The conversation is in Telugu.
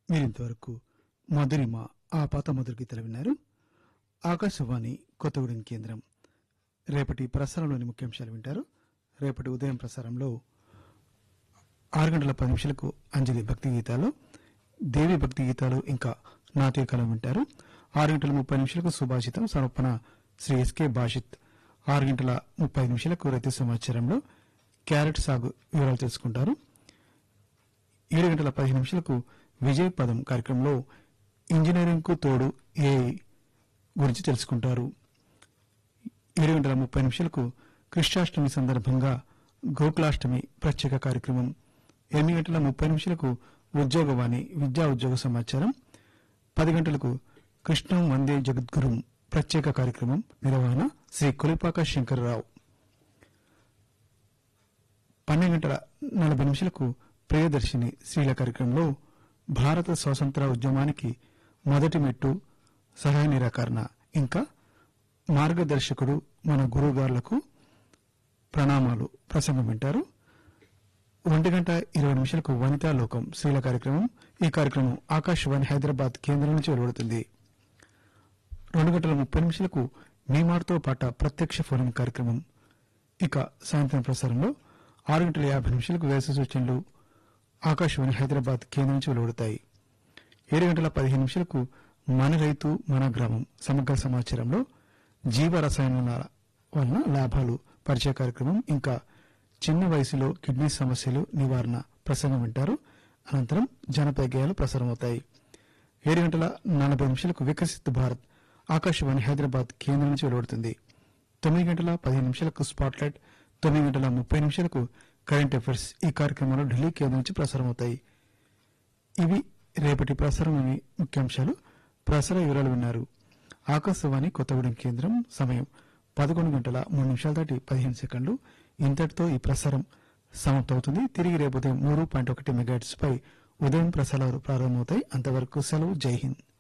మీరింతవరకు మధురిమ ఆ పాత మధుర గీతలు విన్నారు ఆకాశవాణి కొత్తగూడెం కేంద్రం రేపటి ప్రసారంలోని ముఖ్యాంశాలు వింటారు రేపటి ఉదయం ప్రసారంలో ఆరు గంటల పది నిమిషాలకు అంజలి భక్తి గీతాలు దేవి భక్తి గీతాలు ఇంకా నాట్యకాలం వింటారు ఆరు గంటల ముప్పై నిమిషాలకు సుభాషితం సమర్పణ శ్రీ ఎస్కే భాషిత్ ఆరు గంటల ముప్పై నిమిషాలకు రైతు సమాచారంలో క్యారెట్ సాగు వివరాలు తెలుసుకుంటారు ఏడు గంటల పదిహేను నిమిషాలకు విజయ్ పదం కార్యక్రమంలో ఇంజనీరింగ్ కు తోడు ఏఐ గురించి తెలుసుకుంటారు ఏడు గంటల ముప్పై నిమిషాలకు కృష్ణాష్టమి సందర్భంగా గోకులాష్టమి ప్రత్యేక కార్యక్రమం ఎనిమిది గంటల ముప్పై నిమిషాలకు ఉద్యోగవాణి విద్యా ఉద్యోగ సమాచారం పది గంటలకు కృష్ణం వందే జగద్గురు ప్రత్యేక కార్యక్రమం నిర్వహణ శ్రీ కొలిపాక శంకర్రావు పన్నెండు గంటల నలభై నిమిషాలకు ప్రియదర్శిని స్త్రీల కార్యక్రమంలో భారత స్వాతంత్ర ఉద్యమానికి మొదటి మెట్టు సహాయ నిరాకరణ ఇంకా మార్గదర్శకుడు మన గురువుగారులకు ప్రణామాలు ప్రసంగం వింటారు ఒంటి గంట ఇరవై నిమిషాలకు వనితా లోకం స్త్రీల కార్యక్రమం ఈ కార్యక్రమం ఆకాశవాణి హైదరాబాద్ కేంద్రం నుంచి వెలువడుతుంది రెండు గంటల ముప్పై నిమిషాలకు మీమార్తో పాట ప్రత్యక్ష ఫోన్ కార్యక్రమం ఇక సాయంత్రం ప్రసారంలో ఆరు గంటల యాభై నిమిషాలకు వేసవి సూచనలు ఆకాశవాణి హైదరాబాద్ కేంద్రం నుంచి వెలువడతాయి ఏడు గంటల పదిహేను నిమిషాలకు మన రైతు మన గ్రామం సమగ్ర సమాచారంలో జీవ రసాయనాల వలన లాభాలు పరిచయ కార్యక్రమం ఇంకా చిన్న వయసులో కిడ్నీ సమస్యలు నివారణ ప్రసంగం వింటారు అనంతరం జనపద గేయాలు ప్రసారమవుతాయి ఏడు గంటల నలభై నిమిషాలకు వికసిత్ భారత్ ఆకాశవాణి హైదరాబాద్ కేంద్రం నుంచి వెలువడుతుంది తొమ్మిది గంటల పదిహేను నిమిషాలకు స్పాట్లైట్ తొమ్మిది గంటల ముప్పై నిమిషాలకు కరెంట్ అఫైర్స్ ఈ కార్యక్రమంలో ఢిల్లీ కేంద్రం నుంచి ప్రసారమవుతాయి ఇవి రేపటి ప్రసారంలోని ముఖ్యాంశాలు ప్రసార వివరాలు విన్నారు ఆకాశవాణి కొత్తగూడెం కేంద్రం సమయం పదకొండు గంటల మూడు నిమిషాల దాటి పదిహేను సెకండ్లు ఇంతటితో ఈ ప్రసారం సమాప్తమవుతుంది తిరిగి రేపు ఉదయం మూడు పాయింట్ ఒకటి మెగాట్స్ పై ఉదయం ప్రసారాలు ప్రారంభమవుతాయి అంతవరకు సెలవు జై హింద్